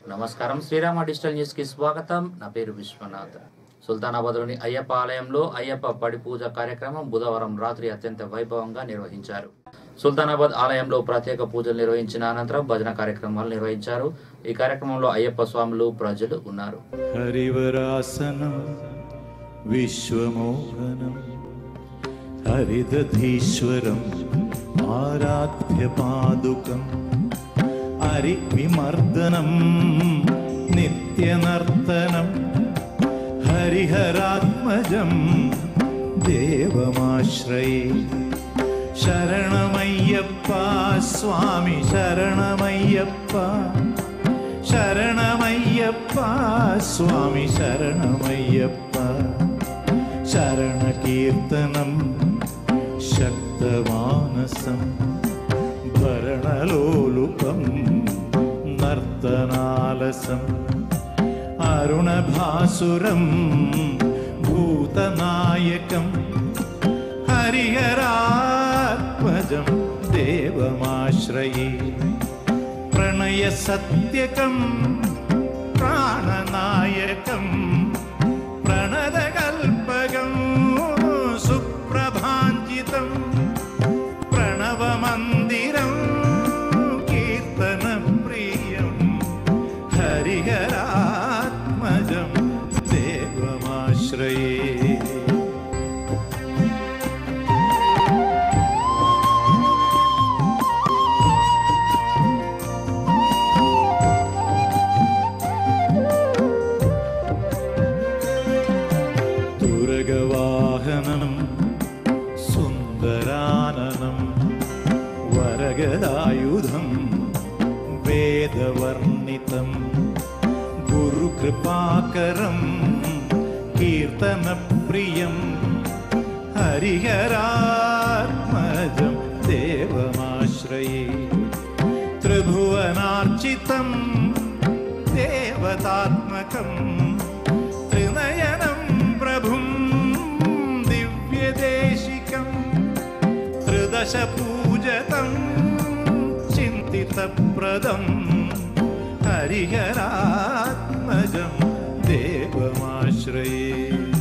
నమస్కారం Srirama digital news కి స్వాగతం నా పేరు విశ్వనాథ్ సుల్తానాబాద్లోని అయ్యప్ప ఆలయంలో అయ్యప్ప పడి పూజ కార్యక్రమం బుధవారం రాత్రి అత్యంత వైభవంగా నిర్వహించారు సుల్తానాబాద్ ఆలయంలో ప్రత్యేక పూజలు నిర్వహించిన అనంతరం భజన కార్యక్రమాలు నిర్వహించారు ఈ కార్యక్రమంలో అయ్యప్ప స్వాములు ప్రజలు ఉన్నారు హరివరాసనం విశ్వమోహనం హరిదధీశ్వరం ఆరాధ్య పాదుకం హరి విమర్దనం నిత్యనర్తనం హరిహరాత్మజం దేవమాశ్రయే శరణమయ్యప్ప స్వామి శరణమయ్యప్ప శరణమయ్యప్ప స్వామి శరణమయ్యప్ప శరణకీర్తనం శక్తమానసం భరణలోలుపం నర్తనాలసం అరుణభాసురం భూతనాయకం హరిహరాత్మజం దేవమాశ్రయే ప్రణయ సత్యకం ప్రాణనాయకం ప్రణదకల్పకం సుప్రభాంజితం ప్రణవమందిరం కీర్తన ప్రియం హరిహరాత్మజం దేవమాశ్రయే തുരകവാഹനം സുന്ദരാനനം വരഗദായുധം വേദവർണിതം ഗുരുകൃപാകരം കീർത്തനപ്രിയം ഹരിഹരാത്മജം ദേവമാശ്രയേ ത്രിഭുവനാർച്ചിതം ദേവതാത്മകം ത്രിനയനം ప్రభుం దివ్యదేశికం త్రిదశ పూజతం చింతితప్రదం హరిహరాత్మజం దేవమాశ్రయే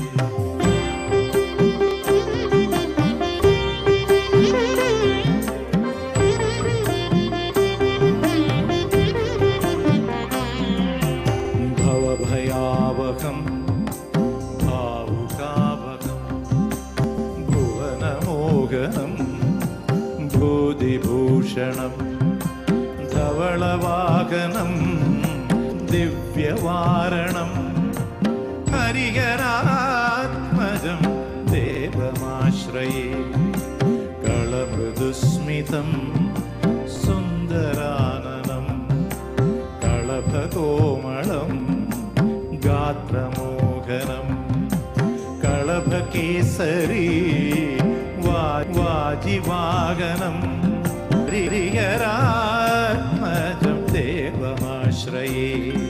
భవభయావహం భావుకావహం భువనమోహనం భూదిభూషణం ధవళవాహనం దివ్యవారణం హరిహరాత్మజం దేవమాశ్రయే కళమృదుస్మితం సుందరాననం కళభకోమళం గాత్రమోహనం కళభకేసరీ వా వాజివాగనం రిరిహరాత్మజం దేవమాశ్రయే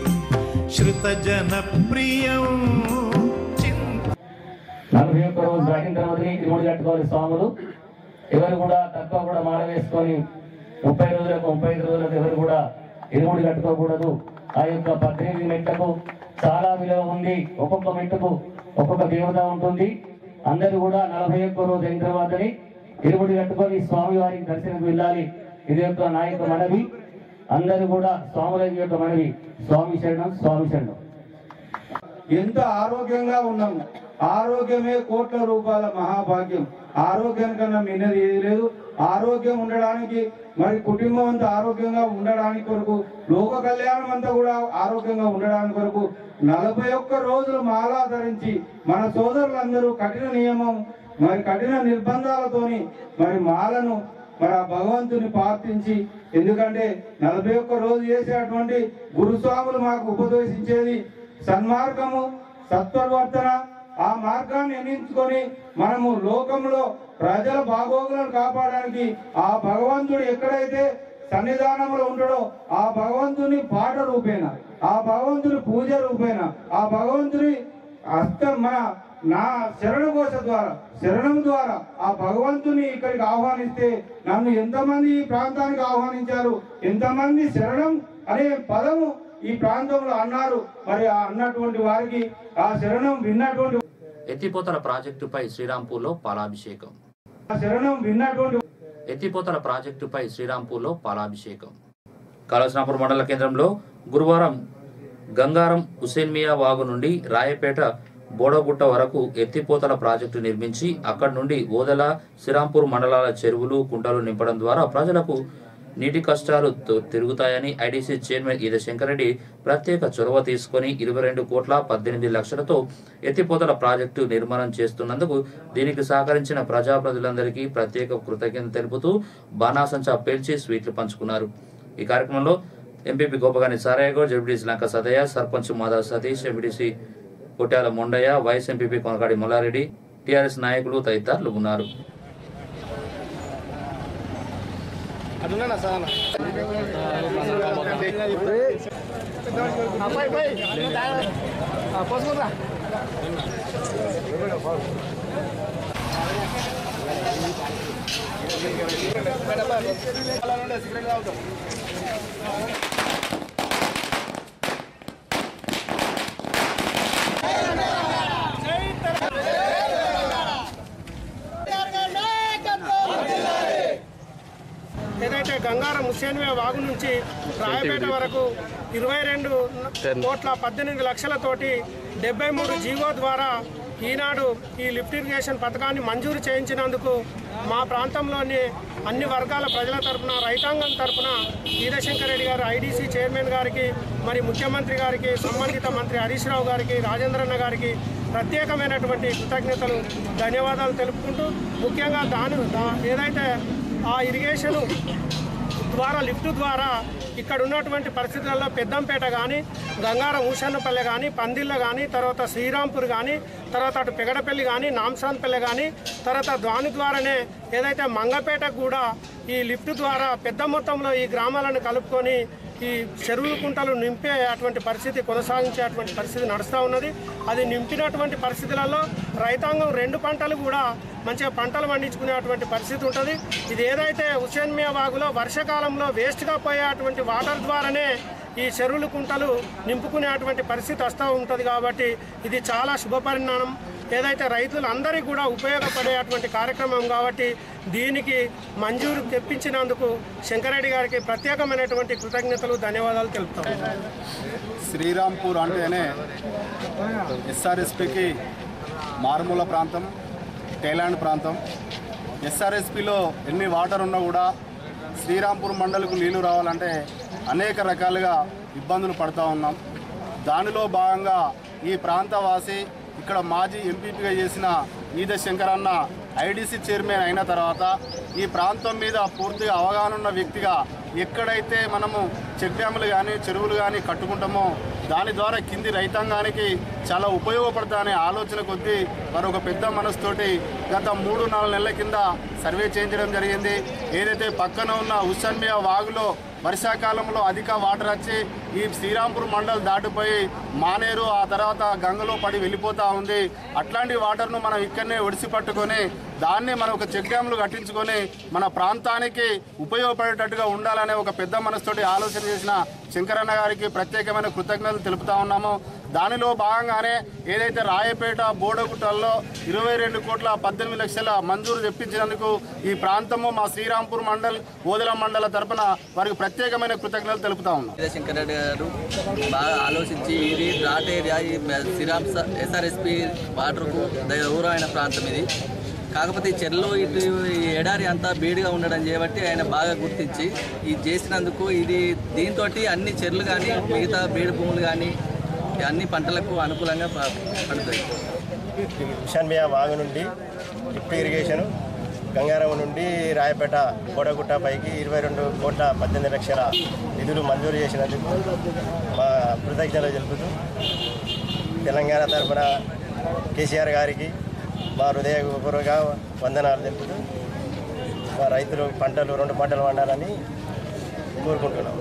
శృతజనప్రియం చింత నలభై ఒక్క రోజు దాటిన తర్వాత ఇరుముడి కట్టుకోవాలి స్వాములు ఎవరు కూడా తక్కువ కూడా మాల వేసుకొని ముప్పై రోజులకు ముప్పై ఐదు రోజులకు ఎవరు కూడా ఇరుముడి కట్టుకోకూడదు ఆ యొక్క పద్దెనిమిది మెట్లకు చాలా విలువ ఉంది ఒక్కొక్క మెట్టుకు ఒక్కొక్క దేవత ఉంటుంది అందరూ కూడా నలభై ఒక్క రోజు అయిన తర్వాతని ఇరుముడి కట్టుకొని స్వామి వారికి దర్శనం వెళ్ళాలి ఇది యొక్క నా యొక్క మనవి అందరూ కూడా స్వాముల యొక్క మనవి స్వామి శరణం స్వామి శరణం ఎంత ఆరోగ్యంగా ఉన్నాం ఆరోగ్యమే కోట్ల రూపాయల మహాభాగ్యం ఆరోగ్యం కన్నా మిన్నది ఏది లేదు ఆరోగ్యం ఉండడానికి మరి కుటుంబం అంతా ఆరోగ్యంగా ఉండడానికి కొరకు లోక కళ్యాణం అంతా కూడా ఆరోగ్యంగా ఉండడానికి కొరకు నలభై ఒక్క రోజులు మాలా ధరించి మన సోదరులందరూ కఠిన నియమం మరి కఠిన నిర్బంధాలతోని మరి మాలను మరి ఆ భగవంతుని ప్రార్థించి ఎందుకంటే నలభై ఒక్క రోజు చేసేటువంటి గురుస్వాములు మాకు ఉపదేశించేది సన్మార్గము సత్వవర్తన ఆ మార్గాన్ని ఎన్నించుకొని మనము లోకంలో ప్రజల బాగోగులను కాపాడడానికి ఆ భగవంతుడు ఎక్కడైతే సన్నిధానంలో ఉంటాడో ఆ భగవంతుని పాట రూపేణ ఆ భగవంతుని పూజ రూపేణ ఆ భగవంతుని హస్తం మన నా శరణ ఘోష ద్వారా శరణం ద్వారా ఆ భగవంతుని ఇక్కడికి ఆహ్వానిస్తే నన్ను ఎంతమంది ఈ ప్రాంతానికి ఆహ్వానించారు ఎంతమంది శరణం అనే పదము ఈ ప్రాంతంలో అన్నారు మరి ఆ అన్నటువంటి వారికి ఆ శరణం విన్నటువంటి ఎత్తిపోతల ప్రాజెక్టుపై శ్రీరాంపూర్లో పాలాభిషేకం ఆ శరణం విన్నటువంటి ఎత్తిపోతల ప్రాజెక్టుపై శ్రీరాంపూర్లో పాలాభిషేకం కాళేశ్వరాంపూర్ మండల కేంద్రంలో గురువారం గంగారం హుసేన్మియా వాగు నుండి రాయపేట బోడగుట్ట వరకు ఎత్తిపోతల ప్రాజెక్టు నిర్మించి అక్కడి నుండి ఓదెల శ్రీరాంపూర్ మండలాల చెరువులు కుంటలు నింపడం ద్వారా ప్రజలకు నీటి కష్టాలు తొ- తిరుగుతాయని ఐడీసీ చైర్మన్ ఈద శంకరెడ్డి ప్రత్యేక చొరవ తీసుకొని ఇరవై రెండు కోట్ల పద్దెనిమిది లక్షలతో ఎత్తిపోతల ప్రాజెక్టు నిర్మాణం చేస్తున్నందుకు దీనికి సహకరించిన ప్రజాప్రతినిధులందరికీ ప్రత్యేక కృతజ్ఞత తెలుపుతూ బాణాసంచా పేల్చి స్వీట్లు పంచుకున్నారు ఈ కార్యక్రమంలో MPP Gopagani Saraiah Goud ZPTC Lanka Sadaiah sarpanch Madhav Satish MPTC Kotyala Mondaiah vice MPP Konagadi Mallareddy TRS నాయకులు తదితరులు ఉన్నారు ఏదైతే గంగారం హుస్సేన్వే వాగు నుంచి రాయపేట వరకు ఇరవై రెండు కోట్ల పద్దెనిమిది లక్షలతోటి డెబ్బై మూడు జీవో ద్వారా ఈనాడు ఈ లిఫ్ట్ ఇరిగేషన్ పథకాన్ని మంజూరు చేయించినందుకు మా ప్రాంతంలోని అన్ని వర్గాల ప్రజల తరపున రైతాంగం తరపున ఈదశంకర్ రెడ్డి గారు ఐడీసీ చైర్మన్ గారికి మరి ముఖ్యమంత్రి గారికి సంబంధిత మంత్రి హరీష్ రావు గారికి రాజేంద్రన్న గారికి ప్రత్యేకమైనటువంటి కృతజ్ఞతలు ధన్యవాదాలు తెలుపుకుంటూ ముఖ్యంగా దాని దా- ఏదైతే ఆ ఇరిగేషన్ ద్వారా లిఫ్ట్ ద్వారా ఇక్కడ ఉన్నటువంటి పరిస్థితులలో పెద్దంపేట కానీ గంగారం ఊషన్నపల్లె కానీ పందిళ్ళ కానీ తర్వాత శ్రీరాంపూర్ కానీ తర్వాత అటు పెగడపల్లి కానీ నాంసాన్పల్లె కానీ తర్వాత దాని ద్వారానే ఏదైతే మంగపేటకు కూడా ఈ లిఫ్ట్ ద్వారా పెద్ద మొత్తంలో ఈ గ్రామాలను కలుపుకొని ఈ చెరువుల కుంటలు నింపే అటువంటి పరిస్థితి కొనసాగించేటువంటి పరిస్థితి నడుస్తూ ఉన్నది అది నింపినటువంటి పరిస్థితులలో రైతాంగం రెండు పంటలు కూడా మంచిగా పంటలు పండించుకునేటువంటి పరిస్థితి ఉంటుంది ఇది ఏదైతే హుసేన్మియా వాగులో వర్షాకాలంలో వేస్ట్గా పోయేటువంటి వాటర్ ద్వారానే ఈ చెరువుల కుంటలు నింపుకునేటువంటి పరిస్థితి వస్తూ ఉంటుంది కాబట్టి ఇది చాలా శుభపరిణామం ఏదైతే రైతులందరికీ కూడా ఉపయోగపడేటువంటి కార్యక్రమం కాబట్టి దీనికి మంజూరు తెప్పించినందుకు శంకరెడ్డి గారికి ప్రత్యేకమైనటువంటి కృతజ్ఞతలు ధన్యవాదాలు తెలుపుతాం శ్రీరాంపూర్ అంటేనే ఎస్ఆర్ఎస్పికి మారుమూల ప్రాంతం టైలాండ్ ప్రాంతం ఎస్ఆర్ఎస్పిలో ఎన్ని వాటర్ ఉన్నా కూడా శ్రీరాంపూర్ మండలకు నీళ్లు రావాలంటే అనేక రకాలుగా ఇబ్బందులు పడుతూ ఉన్నాం దానిలో భాగంగా ఈ ప్రాంతవాసి ఇక్కడ మాజీ ఎంపీపీగా చేసిన ఈద శంకరన్న ఐడీసీ చైర్మన్ అయిన తర్వాత ఈ ప్రాంతం మీద పూర్తిగా అవగాహన ఉన్న వ్యక్తిగా ఎక్కడైతే మనము చెక్ డ్యాములు కానీ చెరువులు కానీ కట్టుకుంటామో దాని ద్వారా కింది రైతాంగానికి చాలా ఉపయోగపడతాయనే ఆలోచన కొద్దీ వారు ఒక పెద్ద మనసుతోటి గత మూడు నాలుగు నెలల కింద సర్వే చేయించడం జరిగింది ఏదైతే పక్కన ఉన్న హుస్సన్మియా వాగులో వర్షాకాలంలో అధిక వాటర్ వచ్చి ఈ శ్రీరాంపూర్ మండల్ దాటిపోయి మానేరు ఆ తర్వాత గంగలో పడి వెళ్ళిపోతూ ఉంది అట్లాంటి వాటర్ను మనం ఇక్కడనే ఒడిసి పట్టుకొని దాన్ని మనం ఒక చెక్ డ్యామ్లు కట్టించుకొని మన ప్రాంతానికి ఉపయోగపడేటట్టుగా ఉండాలనే ఒక పెద్ద మనసుతోటి ఆలోచన చేసిన శంకరన్న గారికి ప్రత్యేకమైన కృతజ్ఞతలు తెలుపుతా ఉన్నాము దానిలో భాగంగానే ఏదైతే రాయపేట బోడగుట్టల్లో ఇరవై రెండు కోట్ల పద్దెనిమిది లక్షల మంజూరు తెప్పించినందుకు ఈ ప్రాంతము మా శ్రీరాంపూర్ మండల్ ఓదల మండల తరపున వారికి ప్రత్యేకమైన కృతజ్ఞతలు తెలుపుతా ఉన్నాం శంకర్ రెడ్డి గారు బాగా ఆలోచించి ఇది ఘాట్ ఏరియా ఈ శ్రీరామ్ ఎస్ఆర్ఎస్పి వాటర్కు దూరమైన ప్రాంతం ఇది కాకపోతే ఈ చెర్లో ఇటు ఈ ఎడారి అంతా బీడుగా ఉండడం చేయబట్టి ఆయన బాగా గుర్తించి ఇది చేసినందుకు ఇది దీంతో అన్ని చెర్లు కానీ మిగతా బీడు భూములు కానీ అన్ని పంటలకు అనుకూలంగా ప- పడుతాయి షన్మియా వాగు నుండి లిఫ్ట్ ఇరిగేషన్ గంగారం నుండి రాయపేట కోడగుట్ట పైకి ఇరవై రెండు కోట్ల పద్దెనిమిది లక్షల నిధులు మంజూరు చేసినందుకు మా కృతజ్ఞతలు తెలుపుతూ తెలంగాణ తరఫున కేసీఆర్ గారికి మా హృదయపూర్వక వందనాలు తెలుపుతూ మా రైతులు పంటలు రెండు పంటలు పండాలని కోరుకుంటున్నాం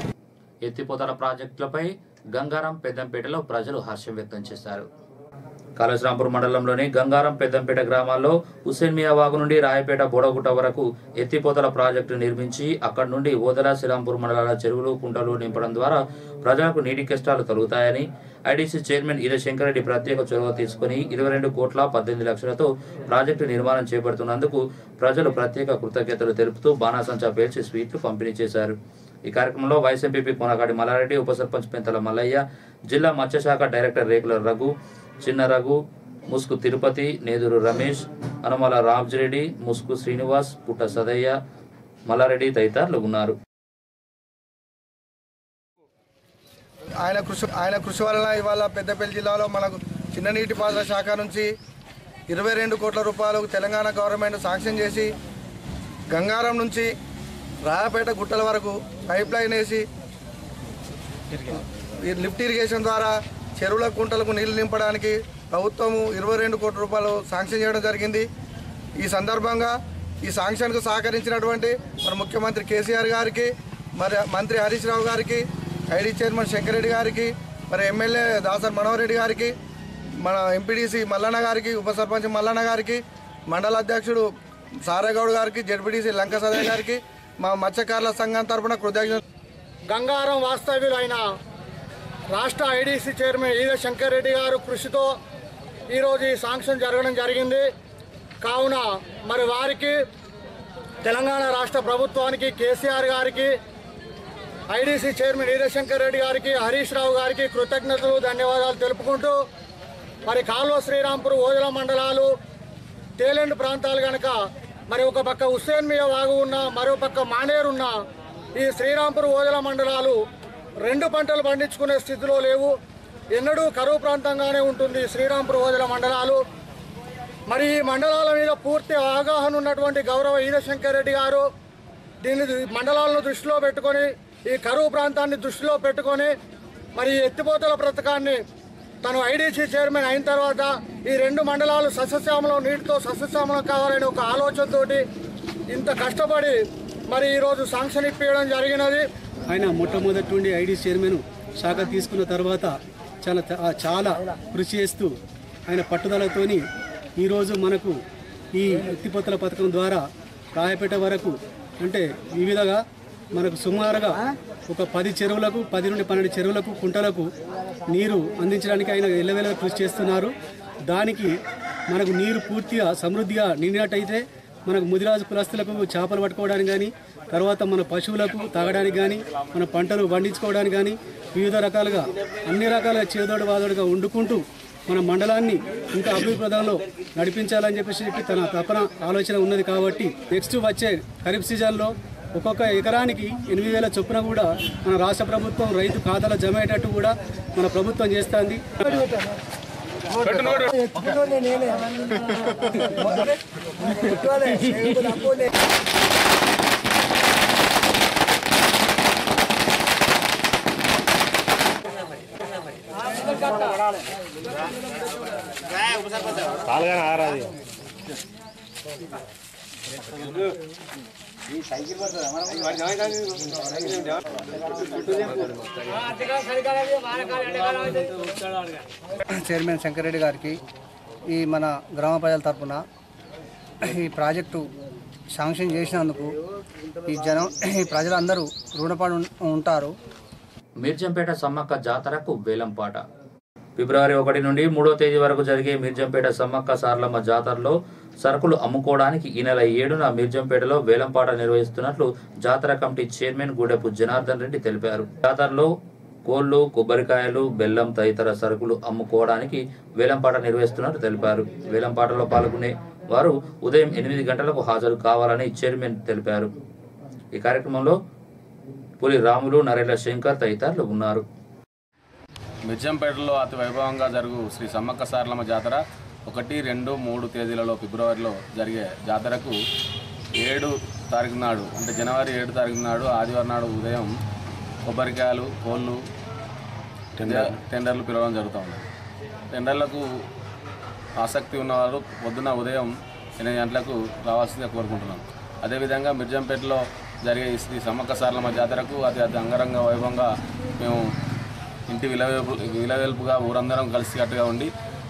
ఎత్తిపోతల ప్రాజెక్టులపై గంగారం పెద్దంపేటలో ప్రజలు హర్షం వ్యక్తం చేశారు కాళేశ్వరాంపూర్ మండలంలోని గంగారం పెద్దంపేట గ్రామాల్లో హుస్సేన్ మియా వాగు నుండి రాయపేట బోడగుట్ట వరకు ఎత్తిపోతల ప్రాజెక్టు నిర్మించి అక్కడి నుండి ఓదల శ్రీరాంపూర్ మండలాల చెరువులు కుంటలు నింపడం ద్వారా ప్రజలకు నీటి కష్టాలు తొలగుతాయని ఐడీసీ చైర్మన్ ఈద శంకరెడ్డి ప్రత్యేక చొరవ తీసుకుని ఇరవై రెండు కోట్ల పద్దెనిమిది లక్షలతో ప్రాజెక్టు నిర్మాణం చేపడుతున్నందుకు ప్రజలు ప్రత్యేక కృతజ్ఞతలు తెలుపుతూ బాణాసంచా పేల్చి స్వీట్లు పంపిణీ చేశారు ఈ కార్యక్రమంలో వైస్ ఎంపీపీ కొనగాడి మల్లారెడ్డి ఉప సర్పంచ్ పెంతల మల్లయ్య జిల్లా మత్స్యశాఖ డైరెక్టర్ రేకుల రఘు చిన్న రఘు ముస్కు తిరుపతి నేదురు రమేష్ అనుమల రామ్జిరెడ్డి ముస్కు శ్రీనివాస్ పుట్ట సదయ్య మల్లారెడ్డి తదితరులు ఉన్నారు ఆయన కృషి ఆయన కృషి వలన ఇవాళ పెద్దపల్లి జిల్లాలో మనకు చిన్న నీటిపారుదల శాఖ నుంచి ఇరవై రెండు కోట్ల రూపాయలు తెలంగాణ గవర్నమెంట్ శాంక్షన్ చేసి గంగారం నుంచి రాయపేట గుట్టల వరకు పైప్ లైన్ వేసి ఈ లిఫ్ట్ ఇరిగేషన్ ద్వారా చెరువుల కుంటలకు నీళ్లు నింపడానికి ప్రభుత్వము ఇరవై రెండు కోట్ల రూపాయలు శాంక్షన్ చేయడం జరిగింది ఈ సందర్భంగా ఈ శాంక్షన్కు సహకరించినటువంటి మన ముఖ్యమంత్రి కేసీఆర్ గారికి మరి మంత్రి హరీష్ రావు గారికి ఐడి చైర్మన్ శంకరెడ్డి గారికి మరి ఎమ్మెల్యే దాసర్ మనోహర్ రెడ్డి గారికి మన ఎంపీడీసీ మల్లన్న గారికి ఉప సర్పంచ్ మల్లన్న గారికి మండల అధ్యక్షుడు సారేగౌడ్ గారికి జడ్పీడీసీ లంక సదయ్య గారికి మా మత్స్యకారుల సంఘం తరపున కృతజ్ఞత గంగారం వాస్తవ్యులైన రాష్ట్ర ఐడీసీ చైర్మన్ ఈద శంకర్ రెడ్డి గారు కృషితో ఈరోజు ఈ శాంక్షన్ జరగడం జరిగింది కావున మరి వారికి తెలంగాణ రాష్ట్ర ప్రభుత్వానికి కేసీఆర్ గారికి ఐడీసీ చైర్మన్ ఈద శంకర్ రెడ్డి గారికి హరీష్ రావు గారికి కృతజ్ఞతలు ధన్యవాదాలు తెలుపుకుంటూ మరి కాల్వ శ్రీరాంపూర్ ఓదల మండలాలు తేలెండు ప్రాంతాలు కనుక మరి ఒక పక్క హుస్సేన్ మియా వాగు ఉన్న మరో పక్క మానేరు ఉన్న ఈ శ్రీరాంపూర్ ఓదల మండలాలు రెండు పంటలు పండించుకునే స్థితిలో లేవు ఎన్నడూ కరువు ప్రాంతంగానే ఉంటుంది శ్రీరాంపూర్ ఓదల మండలాలు మరి ఈ మండలాల మీద పూర్తి అవగాహన ఉన్నటువంటి గౌరవ ఈదశంకర్ రెడ్డి గారు దీన్ని మండలాలను దృష్టిలో పెట్టుకొని ఈ కరువు ప్రాంతాన్ని దృష్టిలో పెట్టుకొని మరి ఈ ఎత్తిపోతల పథకాన్ని తను ఐడీసీ చైర్మన్ అయిన తర్వాత ఈ రెండు మండలాలు సస్యశ్యామలం నీటితో సస్యశ్యామలం కావాలనే ఒక ఆలోచనతోటి ఇంత కష్టపడి మరి ఈరోజు శాంక్షన్ ఇప్పించడం జరిగినది ఆయన మొట్టమొదటి నుండి ఐడి చైర్మన్ శాఖ తీసుకున్న తర్వాత చాలా చాలా కృషి చేస్తూ ఆయన పట్టుదలతోని ఈరోజు మనకు ఈ ఎత్తిపోతల పథకం ద్వారా రాయపేట వరకు అంటే వివిధగా మనకు సుమారుగా ఒక పది చెరువులకు పది నుండి పన్నెండు చెరువులకు కుంటలకు నీరు అందించడానికి ఆయన ఎల్లవేళ కృషి చేస్తున్నారు దానికి మనకు నీరు పూర్తిగా సమృద్ధిగా నిండినట్టయితే మనకు ముదిరాజు కులస్తులకు చేపలు పట్టుకోవడానికి కానీ తర్వాత మన పశువులకు తాగడానికి కానీ మన పంటలు పండించుకోవడానికి కానీ వివిధ రకాలుగా అన్ని రకాలుగా చేదోడు వాదోడుగా వండుకుంటూ మన మండలాన్ని ఇంకా అభివృద్ధి ప్రదంలో నడిపించాలని చెప్పేసి చెప్పి తన తపన ఆలోచన ఉన్నది కాబట్టి నెక్స్ట్ వచ్చే ఖరీఫ్ సీజన్లో ఒక్కొక్క ఎకరానికి ఎనిమిది వేల చొప్పున కూడా మన రాష్ట్ర ప్రభుత్వం రైతు ఖాతాలో జమ అయ్యేటట్టు కూడా మన ప్రభుత్వం చేస్తుంది పాల్గొన ఆరాది చైర్మన్ శంకరెడ్డి గారికి ఈ మన గ్రామ ప్రజల తరపున ఈ ప్రాజెక్టు శాంక్షన్ చేసినందుకు ఈ జనం ఈ ప్రజలందరూ రుణపడి ఉం- ఉంటారు మీర్జంపేట సమ్మక్క జాతరకు వేలంపాట ఫిబ్రవరి ఒకటి నుండి మూడో తేదీ వరకు జరిగే మీర్జంపేట సమ్మక్క సార్లమ్మ జాతరలో సరుకులు అమ్ముకోవడానికి ఈ నెల ఏడున మీర్జంపేటలో వేలంపాట నిర్వహిస్తున్నట్లు జాతర కమిటీ చైర్మన్ గూడెపు జనార్దన్ రెడ్డి తెలిపారు జాతరలో కోళ్లు కొబ్బరికాయలు బెల్లం తదితర సరుకులు అమ్ముకోవడానికి వేలంపాట నిర్వహిస్తున్నట్లు తెలిపారు వేలంపాటలో పాల్గొనే వారు ఉదయం ఎనిమిది గంటలకు హాజరు కావాలని చైర్మన్ తెలిపారు ఈ కార్యక్రమంలో పులి రాములు నరేల శంకర్ తదితరులు ఉన్నారు మిర్జంపేటలో అతి వైభవంగా జరుగు శ్రీ సమ్మక్క సారలమ్మ జాతర ఒకటి రెండు మూడు తేదీలలో ఫిబ్రవరిలో జరిగే జాతరకు ఏడు తారీఖు నాడు అంటే జనవరి ఏడు తారీఖు నాడు ఆదివారం నాడు ఉదయం కొబ్బరికాయలు కోళ్ళు టెండర్ టెండర్లు పిలవడం జరుగుతుంది టెండర్లకు ఆసక్తి ఉన్నవారు పొద్దున ఉదయం ఎనిమిది గంటలకు రావాల్సిందిగా కోరుకుంటున్నాం అదేవిధంగా మిర్జంపేటలో జరిగే ఈ శ్రీ సమ్మక్క సారలమ్మ జాతరకు అతి అతి అంగరంగ వైభవంగా మేము ఇంటి విలవేల్పు విలవేల్పుగా ఊరందరం కలిసికట్టుగా ఉండి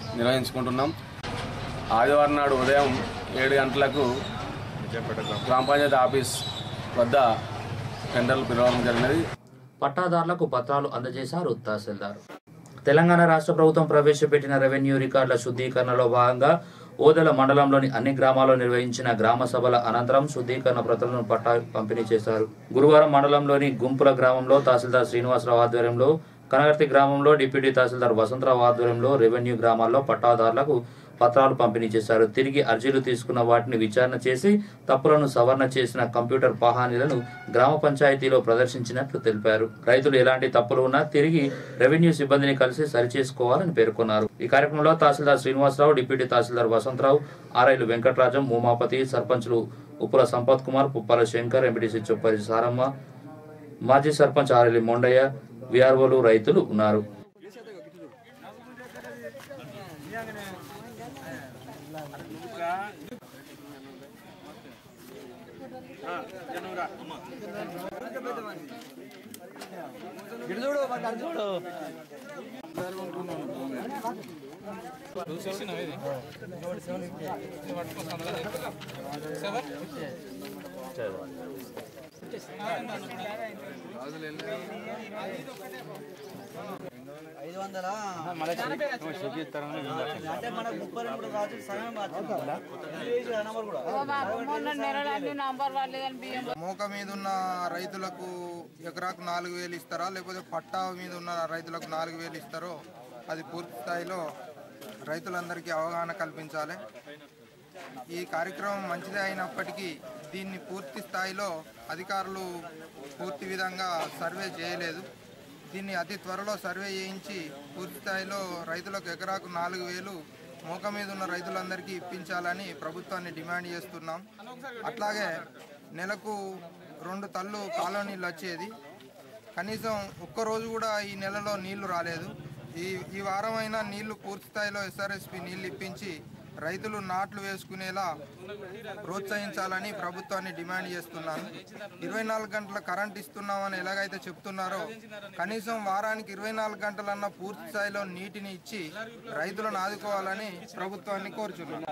నిర్వహించుకుంటున్నాం ఆదివారం నాడు ఉదయం ఏడు గంటలకు గ్రామ పంచాయతీ ఆఫీస్ వద్ద టెండర్లు పిలవడం జరిగినది పట్టాదారులకు పత్రాలు అందజేశారు తహసీల్దార్ తెలంగాణ రాష్ట్ర ప్రభుత్వం ప్రవేశపెట్టిన రెవెన్యూ రికార్డుల శుద్ధీకరణలో భాగంగా ఓదెల మండలంలోని అన్ని గ్రామాల్లో నిర్వహించిన గ్రామ సభల అనంతరం శుద్ధీకరణ ప్రతులను పట్టా పంపిణీ చేశారు గురువారం మండలంలోని గుంపుల గ్రామంలో తహసీల్దార్ శ్రీనివాసరావు ఆధ్వర్యంలో కనగర్తి గ్రామంలో డిప్యూటీ తహసీల్దార్ వసంతరావు ఆధ్వర్యంలో రెవెన్యూ గ్రామాల్లో పట్టాదారులకు పత్రాలు పంపిణీ చేశారు తిరిగి అర్జీలు తీసుకున్న వాటిని విచారణ చేసి తప్పులను సవరణ చేసిన కంప్యూటర్ పహానీలను గ్రామ పంచాయతీలో ప్రదర్శించినట్లు తెలిపారు రైతులు ఎలాంటి తప్పులు ఉన్నా తిరిగి రెవెన్యూ సిబ్బందిని కలిసి సరిచేసుకోవాలని పేర్కొన్నారు ఈ కార్యక్రమంలో తహసీల్దార్ శ్రీనివాసరావు డిప్యూటీ తహసీల్దార్ వసంతరావు ఆర్ఐలు వెంకటరాజం ఉమాపతి సర్పంచులు ఉప్పుల సంపత్ కుమార్ పుప్పాల శంకర్ ఎంపీటీసీ చొప్పరి సారమ్మ మాజీ సర్పంచ్ ఆర్ఎల్లి మొండయ్య విఆర్ఓలు రైతులు ఉన్నారు ఐదు వందల అంటే మనకు ముప్పై రెండు రాజు సమయం నెంబర్ కూడా మోక మీద ఉన్న రైతులకు ఎకరాకు నాలుగు వేలు ఇస్తారా లేకపోతే పట్టా మీద ఉన్న రైతులకు నాలుగు వేలు ఇస్తారో అది పూర్తి స్థాయిలో రైతులందరికీ అవగాహన కల్పించాలి ఈ కార్యక్రమం మంచిదే అయినప్పటికీ దీన్ని పూర్తి స్థాయిలో అధికారులు పూర్తి విధంగా సర్వే చేయలేదు దీన్ని అతి త్వరలో సర్వే చేయించి పూర్తి స్థాయిలో రైతులకు ఎకరాకు నాలుగు వేలు మోక మీద ఉన్న రైతులందరికీ ఇప్పించాలని ప్రభుత్వాన్ని డిమాండ్ చేస్తున్నాం అట్లాగే నెలకు రెండు తల్లు కాలువ నీళ్ళు వచ్చేది కనీసం ఒక్కరోజు కూడా ఈ నెలలో నీళ్లు రాలేదు ఈ ఈ వారం అయినా నీళ్లు పూర్తి స్థాయిలో ఎస్ఆర్ఎస్పి నీళ్లు ఇప్పించి రైతులు నాట్లు వేసుకునేలా ప్రోత్సహించాలని ప్రభుత్వాన్ని డిమాండ్ చేస్తున్నాను ఇరవై నాలుగు గంటల కరెంట్ ఇస్తున్నామని ఎలాగైతే చెప్తున్నారో కనీసం వారానికి ఇరవై నాలుగు గంటలన్నా పూర్తి స్థాయిలో నీటిని ఇచ్చి రైతులను ఆదుకోవాలని ప్రభుత్వాన్ని కోరుచున్నాను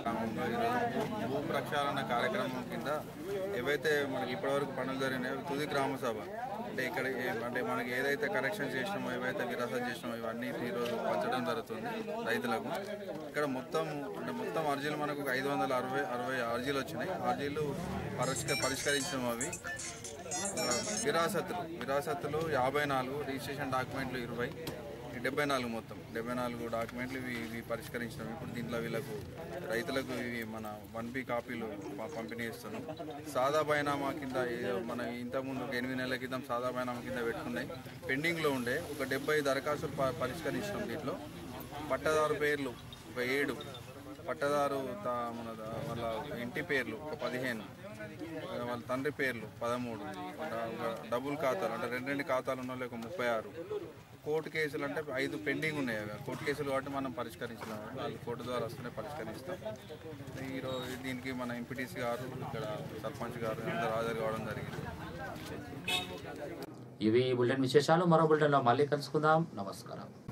భూ ప్రక్షాళన కార్యక్రమం కింద ఏవైతే మనకి ఇప్పటివరకు పనులు జరిగినాయో తుది గ్రామ సభ అంటే ఇక్కడ ఏ- అంటే మనకి ఏదైతే కరెక్షన్ చేసినామో ఏవైతే విరాసత్ చేసినామో ఇవన్నీ ఈరోజు పంచడం జరుగుతుంది రైతులకు ఇక్కడ మొత్తం అంటే మొత్తం అర్జీలు మనకు ఒక ఐదు వందల అరవై అరవై అర్జీలు వచ్చినాయి అర్జీలు పరిష్క పరిష్కరించడం అవి ఆ, విరాసత్తులు విరాసత్తులు యాభై నాలుగు రిజిస్ట్రేషన్ డాక్యుమెంట్లు ఇరవై ఈ డెబ్బై నాలుగు మొత్తం డెబ్బై నాలుగు డాక్యుమెంట్లు ఇవి ఇవి పరిష్కరించినాం ఇప్పుడు దీంట్లో వీళ్ళకు రైతులకు ఇవి మన వన్ బి కాపీలు ప- పంపిణీ ఇస్తున్నాం సాదా బైనామా కింద ఏ- మన ఇంతకుముందు ఒక ఎనిమిది నెలల క్రితం సాదా బైనామా కింద పెట్టుకున్నాయి పెండింగ్లో ఉండే ఒక డెబ్బై దరఖాస్తులు ప- పరిష్కరించినాం దీంట్లో పట్టదారు పేర్లు ఒక ఏడు పట్టదారు తా- మన దా- వాళ్ళ ఇంటి పేర్లు ఒక పదిహేను వాళ్ళ తండ్రి పేర్లు పదమూడు డ- డబుల్ ఖాతాలు అంటే రెండు రెండు ఖాతాలు ఉన్న వాళ్ళకి ఒక ముప్పై ఆరు కోర్టు కేసులు అంటే ఐదు పెండింగ్ ఉన్నాయి అవి కోర్టు కేసులు కాబట్టి మనం పరిష్కరించినాం వాళ్ళు కోర్టు ద్వారా వస్తూనే పరిష్కరిస్తాం ఈరోజు దీనికి మన ఎంపీటీసీ గారు ఇక్కడ సర్పంచ్ గారు అందరూ హాజరు కావడం జరిగింది ఇవి ఈ బులెటిన్ విశేషాలు మరో బులెటిన్లో మళ్ళీ కలుసుకుందాం నమస్కారం